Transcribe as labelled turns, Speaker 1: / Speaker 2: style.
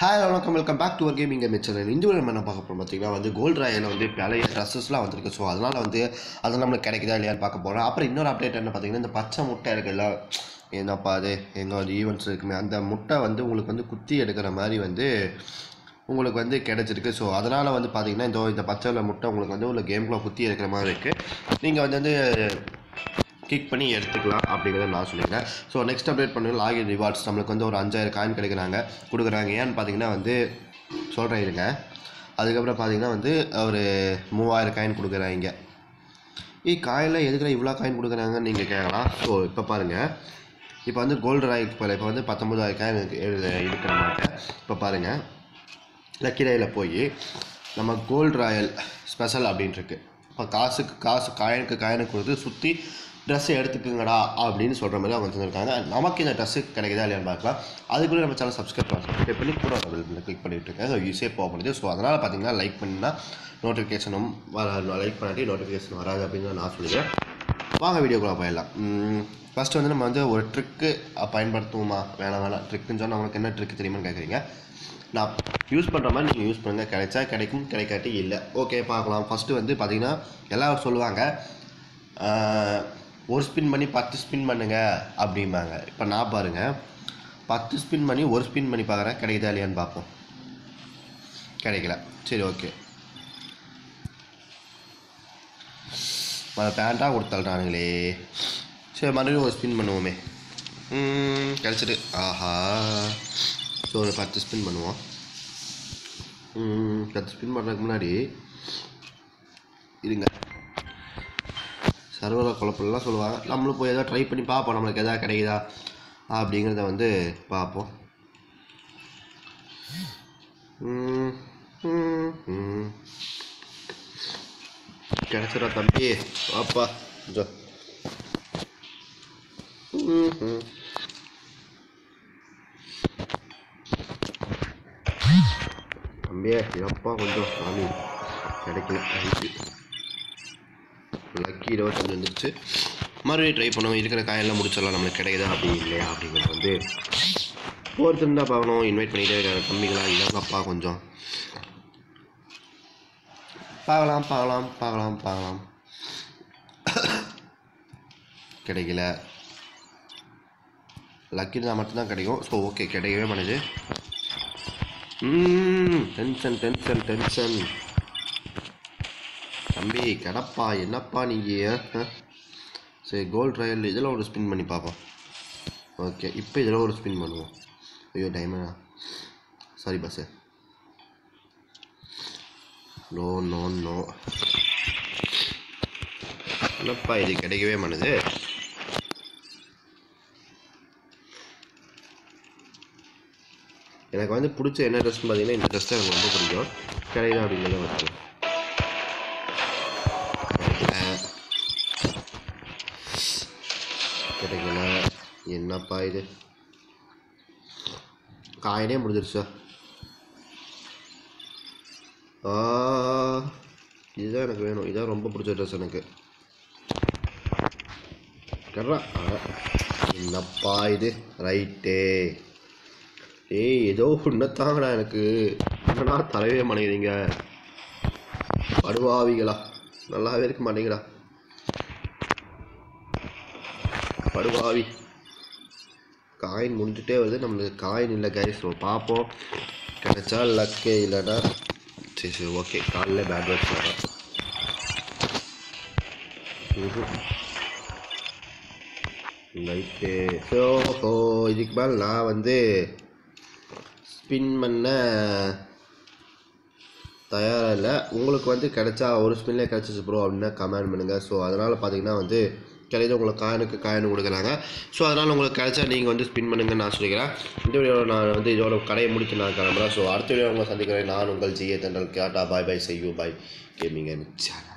Speaker 1: Hi வணக்கம் welcome back to ஒரு gaming channel இந்த வீடியோ நம்ம என்ன பார்க்க போகிறோம் பார்த்தீங்கன்னா வந்து கோல்ட் ராயில் வந்து பழைய ட்ரெஸ்ஸஸ்லாம் வந்திருக்கு ஸோ அதனால் வந்து அது நம்மளுக்கு கிடைக்குதா இல்லையான்னு பார்க்க போகிறோம் அப்புறம் இன்னொரு அப்டேட் என்ன பார்த்தீங்கன்னா இந்த பச்சை முட்டை இருக்குல்ல என்னப்பா அது எங்கே வந்து ஈவெண்ட்ஸ் இருக்குமே அந்த முட்டை வந்து உங்களுக்கு வந்து குத்தி எடுக்கிற மாதிரி வந்து உங்களுக்கு வந்து கிடச்சிருக்கு ஸோ அதனால் வந்து பார்த்தீங்கன்னா இந்த இந்த பச்சை முட்டை உங்களுக்கு வந்து உள்ள கேம்குள்ளே குத்தி எடுக்கிற மாதிரி இருக்குது நீங்கள் வந்து வந்து கிளிக் பண்ணி எடுத்துக்கலாம் அப்படிங்கிறத நான் சொல்லிக்கிறேன் ஸோ நெக்ஸ்ட் அப்டேட் பண்ணி லாகின் ரிவார்ட்ஸ் நம்மளுக்கு வந்து ஒரு அஞ்சாயிரம் காயின் கிடைக்கிறாங்க கொடுக்குறாங்க ஏன்னு பார்த்தீங்கன்னா வந்து சொல்கிறேன் இருங்க அதுக்கப்புறம் பார்த்தீங்கன்னா வந்து ஒரு மூவாயிரம் காயின் கொடுக்குறாங்க இ காயில் எதுக்குற இவ்வளோ காயின் கொடுக்குறாங்கன்னு நீங்கள் கேட்கலாம் ஸோ இப்போ பாருங்கள் இப்போ வந்து கோல்டு ராய்க்கு போல இப்போ வந்து பத்தொம்பதாயிரம் காயின் இருக்கு- எழு- இருக்கிற மாட்டேன் இப்போ பாருங்கள் லக்கி ராயில் போய் நம்ம கோல்டு ராயல் ஸ்பெஷல் அப்படின்ட்டு இருக்கு இப்போ காசுக்கு காசு காயினுக்கு காயினுக்கு கொடுத்து சுற்றி ட்ரெஸ்ஸை எடுத்துக்குங்கடா அப்படின்னு சொல்கிற மாதிரி அவங்க சொல்லியிருக்காங்க நமக்கு இந்த ட்ரெஸ்ஸு கிடைக்குதா இல்லையான்னு பார்க்கலாம் அதுக்குள்ளே நம்ம சேனல் சப்ஸ்கிரைப் பண்ணலாம் சப்ஸ்கிரைப் பண்ணி கூட கிளிக் பண்ணிட்டு இருக்கேன் ஸோ ஈஸியாக போக முடியுது ஸோ அதனால் பார்த்தீங்கன்னா லைக் பண்ணினா நோட்டிஃபிகேஷனும் வர லைக் பண்ணாட்டி நோட்டிஃபிகேஷன் வராது அப்படின்னு நான் சொல்லிக்கிறேன் வாங்க வீடியோக்குள்ளே போயிடலாம் ஃபஸ்ட்டு வந்து நம்ம வந்து ஒரு ட்ரிக்கு பயன்படுத்துவோமா வேணாம் வேணாம் ட்ரிக்குன்னு சொன்னால் உங்களுக்கு என்ன ட்ரிக்கு தெரியுமான்னு கேட்குறீங்க நான் யூஸ் பண்ணுற மாதிரி நீங்கள் யூஸ் பண்ணுங்கள் கிடைச்சா கிடைக்கும் கிடைக்காட்டி இல்லை ஓகே பார்க்கலாம் ஃபஸ்ட்டு வந்து பார்த்தீங்கன்னா எல்லாரும் சொல்லுவாங்க ஆஹ், ஒரு ஸ்பின் பண்ணி பத்து ஸ்பின் பண்ணுங்க அப்படிம்பாங்க இப்போ நான் பாருங்கள் பத்து ஸ்பின் பண்ணி ஒரு ஸ்பின் பண்ணி பார்க்குறேன் கிடைக்குதா இல்லையான்னு பார்ப்போம் கிடைக்கல சரி ஓகே பேண்ட்டாக கொடுத்தல்றானுங்களே சரி மறுபடியும் ஒரு ஸ்பின் பண்ணுவோமே ம், கிடச்சிட்டு ஆஹா ஸோ ஒரு பத்து ஸ்பின் பண்ணுவோம் ம், பத்து ஸ்பின் பண்ணுறதுக்கு முன்னாடி இருங்க சர்வரை குழப்பம்லாம் சொல்லுவாங்க நம்மளும் போய் ஏதாவது ட்ரை பண்ணி பார்ப்போம் நம்மளுக்கு எதாவது கிடைக்குதா அப்படிங்கிறத வந்து பார்ப்போம் ம், ம், ம். கிடைச்சிடா தம்பி வாப்பா ஜோ ம், ம். தம்பியே இதப்பா கொஞ்சம் சாமி கிடைக்கல லக்கி லக்கி இருபத்தஞ்சு வந்துருச்சு மறுபடியும் ட்ரை பண்ணுவோம் இருக்கிற காயெல்லாம் முடிச்சிடலாம் நம்மளுக்கு கிடைக்குதா அப்படி இல்லையா அப்படிங்கிறது வந்து ஒருத்தர் தான் பார்க்கணும் இன்வைட் பண்ணிகிட்டே இருக்காங்க தம்பிங்களா இல்லைங்கப்பா கொஞ்சம் பார்க்கலாம் பார்க்கலாம் பார்க்கலாம் பார்க்கலாம் கிடைக்கல லக்கி இருந்தால் மட்டும்தான் கிடைக்கும் ஸோ ஓகே கிடைக்கவே மாட்டேது டென்ஷன் டென்ஷன் டென்ஷன் தம்பி கிடப்பா என்னப்பா நீங்கள் சரி கோல்ட் ட்ரையல் இதில் ஒரு ஸ்பின் பண்ணி பார்ப்போம் ஓகே இப்போ இதில் ஒரு ஸ்பின் பண்ணுவோம் ஐயோ டைமண்டா சாரி பஸ்ஸு நோ நோ நோ என்னப்பா இது கிடைக்கவே மாட்டுது எனக்கு வந்து பிடிச்ச என்ன ட்ரெஸ்னு பார்த்தீங்கன்னா இந்த ட்ரெஸ் தான் எனக்கு ரொம்ப பிடிக்கும் கிடைக்குதா அப்படிங்கிறத வச்சு கிடைக்கல என்னப்பா இது காயினே முடிஞ்சிருச்சா ஆ இதுதான் எனக்கு வேணும் இதான் ரொம்ப பிடிச்ச ட்ரெஸ் எனக்கு கர்றா அட. என்னப்பா இது ரைட்டே ஏய் ஏதோ உன்னத்தாங்கடா எனக்கு என்னடா தலைவே மாட்டேங்கிறீங்க படுவாவிகளா நல்லாவே இருக்க மாட்டேங்கிறா படுவாவி காயின் முடிஞ்சுட்டே வருது நம்மளுக்கு காயின் இல்லை கைஸ் பார்ப்போம் கிடைச்சா லக்கே இல்லைன்னா சரி சரி ஓகே காலைல பேட் ஒர்க் வரேன் ரைட்டு ஸோ ஸோ இதுக்கு மேலே நான் வந்து ஸ்பின் பண்ண தயாராக இல்லை உங்களுக்கு வந்து கிடைச்சா ஒரு ஸ்பின்லேயே கிடச்சிச்சு ப்ரோ அப்படின்னா கமெண்ட் பண்ணுங்கள் ஸோ அதனால் பார்த்தீங்கன்னா வந்து கிடையாது உங்களுக்கு காயினுக்கு காயின் கொடுக்குறாங்க ஸோ அதனால் உங்களுக்கு கிடைச்சா நீங்கள் வந்து ஸ்பின் பண்ணுங்கன்னு நான் சொல்லிக்கிறேன் இந்த வீடியோவில் நான் வந்து இதோட கடையை முடிச்சு நான் கிளம்புறேன் ஸோ அடுத்த வீடியோ உங்களை சந்திக்கிறேன் நான் உங்கள் ஜிஏ தண்டல் கேட்டா பாய் பாய் செய்யூ பாய் கேமிங் சேனல்